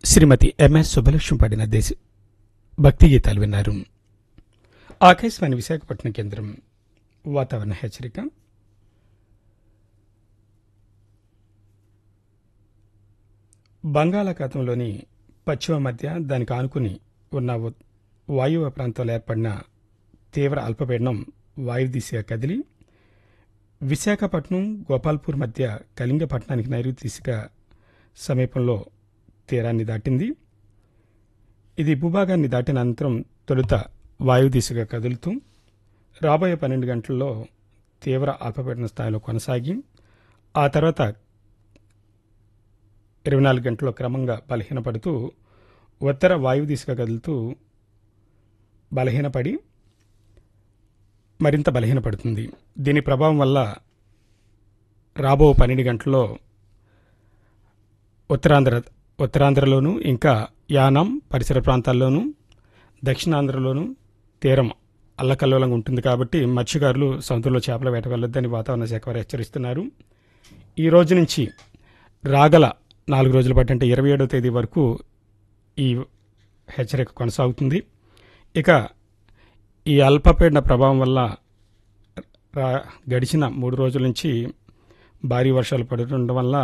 శ్రీమతి MS Subbalakshmi పాడిన దేశ భక్తి గీతాలు విన్నారు ఆకాశవాణి విశాఖపట్నం కేంద్రం వాతావరణ హెచ్చరిక బంగాళాఖాతంలోని పశ్చిమ మధ్య దానికి ఆనుకుని ఉన్న ఉ- వాయువ్య ప్రాంతంలో ఏర్పడిన తీవ్ర అల్పపీడనం వాయుదిశగా కదిలి విశాఖపట్నం గోపాల్పూర్ మధ్య కళింగపట్నానికి నైరుతి దిశగా సమీపంలో తీరాన్ని దాటింది ఇది భూభాగాన్ని దాటిన అనంతరం తొలుత వాయు దిశగా కదులుతూ రాబోయే పన్నెండు గంటల్లో తీవ్ర అల్పపీడన స్థాయిలో కొనసాగి ఆ తర్వాత ఇరవై నాలుగు గంటల్లో క్రమంగా బలహీనపడుతూ ఉత్తర వాయువు దిశగా కదులుతూ బలహీనపడి మరింత బలహీనపడుతుంది దీని ప్రభావం వల్ల రాబో పన్నెండు గంటల్లో ఉత్తరాంధ్ర ఉత్తరాంధ్రలోను ఇంకా యానం పరిసర ప్రాంతాల్లోనూ దక్షిణాంధ్రలోనూ తీరం అల్లకల్లోలంగా ఉంటుంది కాబట్టి మత్స్యకారులు సముద్రంలో చేపల వేట వెళ్ళొద్దని వాతావరణ శాఖ వారు హెచ్చరిస్తున్నారు ఈ రోజు నుంచి రాగల నాలుగు రోజుల పాటు అంటే ఇరవై ఏడవ తేదీ వరకు ఈ హెచ్చరిక కొనసాగుతుంది ఇక ఈ అల్పపీడన ప్రభావం వల్ల రా గడిచిన మూడు రోజుల నుంచి భారీ వర్షాలు పడుతుండడం వల్ల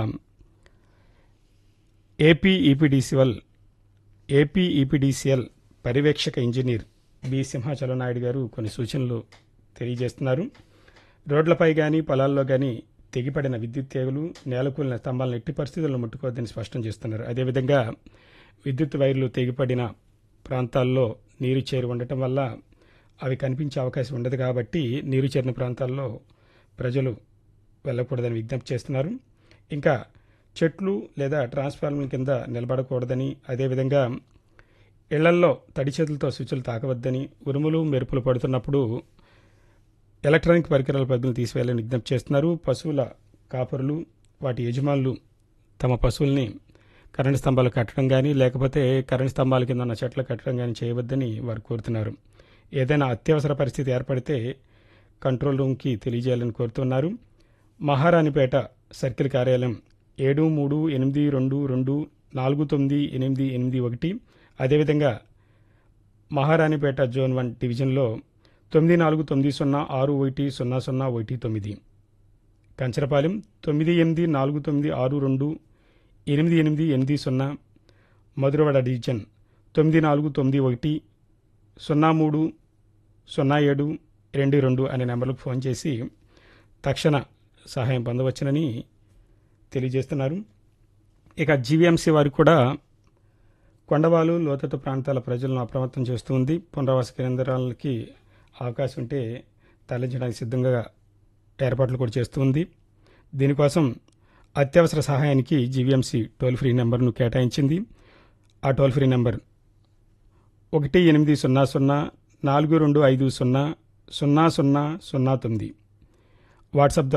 ఏపీ ఈపీడీసీఎల్ ఏపీ ఈపీడీసీఎల్ పర్యవేక్షక ఇంజనీర్ బి సింహాచలం నాయుడు గారు కొన్ని సూచనలు తెలియజేస్తున్నారు రోడ్లపై కానీ పొలాల్లో కానీ తెగిపడిన విద్యుత్ తీగలు నేలకూలిన స్తంభాలను ఎట్టి పరిస్థితుల్లో ముట్టుకోవద్దని స్పష్టం చేస్తున్నారు అదేవిధంగా విద్యుత్ వైర్లు తెగిపడిన ప్రాంతాల్లో నీరు చేరి ఉండటం వల్ల అవి కనిపించే అవకాశం ఉండదు కాబట్టి నీరు చేరిన ప్రాంతాల్లో ప్రజలు వెళ్ళకూడదని విజ్ఞప్తి చేస్తున్నారు ఇంకా చెట్లు లేదా ట్రాన్స్ఫార్మర్ కింద నిలబడకూడదని అదేవిధంగా ఇళ్లల్లో తడి చేతులతో స్విచ్లు తాకవద్దని ఉరుములు మెరుపులు పడుతున్నప్పుడు ఎలక్ట్రానిక్ పరికరాల పద్ధతులు తీసివేయాలని విజ్ఞప్తి చేస్తున్నారు పశువుల కాపరులు వాటి యజమానులు తమ పశువుల్ని కరెంటు స్తంభాలు కట్టడం కానీ లేకపోతే కరెంటు స్తంభాల కింద ఉన్న చెట్లు కట్టడం కానీ చేయవద్దని వారు కోరుతున్నారు ఏదైనా అత్యవసర పరిస్థితి ఏర్పడితే కంట్రోల్ రూమ్కి తెలియజేయాలని కోరుతున్నారు మహారాణిపేట సర్కిల్ కార్యాలయం ఏడు మూడు ఎనిమిది రెండు రెండు నాలుగు తొమ్మిది ఎనిమిది ఎనిమిది ఒకటి అదేవిధంగా మహారాణిపేట జోన్ వన్ డివిజన్లో తొమ్మిది నాలుగు తొమ్మిది సున్నా ఆరు ఒకటి సున్నా సున్నా ఒకటి తొమ్మిది కంచరపాలెం తొమ్మిది ఎనిమిది నాలుగు తొమ్మిది ఆరు రెండు ఎనిమిది ఎనిమిది ఎనిమిది సున్నా మధురవాడ డివిజన్ తొమ్మిది నాలుగు తొమ్మిది ఒకటి సున్నా మూడు సున్నా ఏడు రెండు రెండు అనే నెంబర్లకు ఫోన్ చేసి తక్షణ సహాయం పొందవచ్చునని తెలియజేస్తున్నారు ఇక జీవీఎంసీ వారికి కూడా కొండవాలు లోతట్టు ప్రాంతాల ప్రజలను అప్రమత్తం చేస్తుంది పునరావాస కేంద్రాలకి అవకాశం ఉంటే తరలించడానికి సిద్ధంగా ఏర్పాట్లు కూడా చేస్తుంది దీనికోసం అత్యవసర సహాయానికి జీవీఎంసీ టోల్ ఫ్రీ నెంబర్ను కేటాయించింది ఆ టోల్ ఫ్రీ నెంబర్ ఒకటి ఎనిమిది సున్నా సున్నా నాలుగు రెండు ఐదు సున్నా సున్నా సున్నా సున్నా తొమ్మిది వాట్సాప్ ద్వారా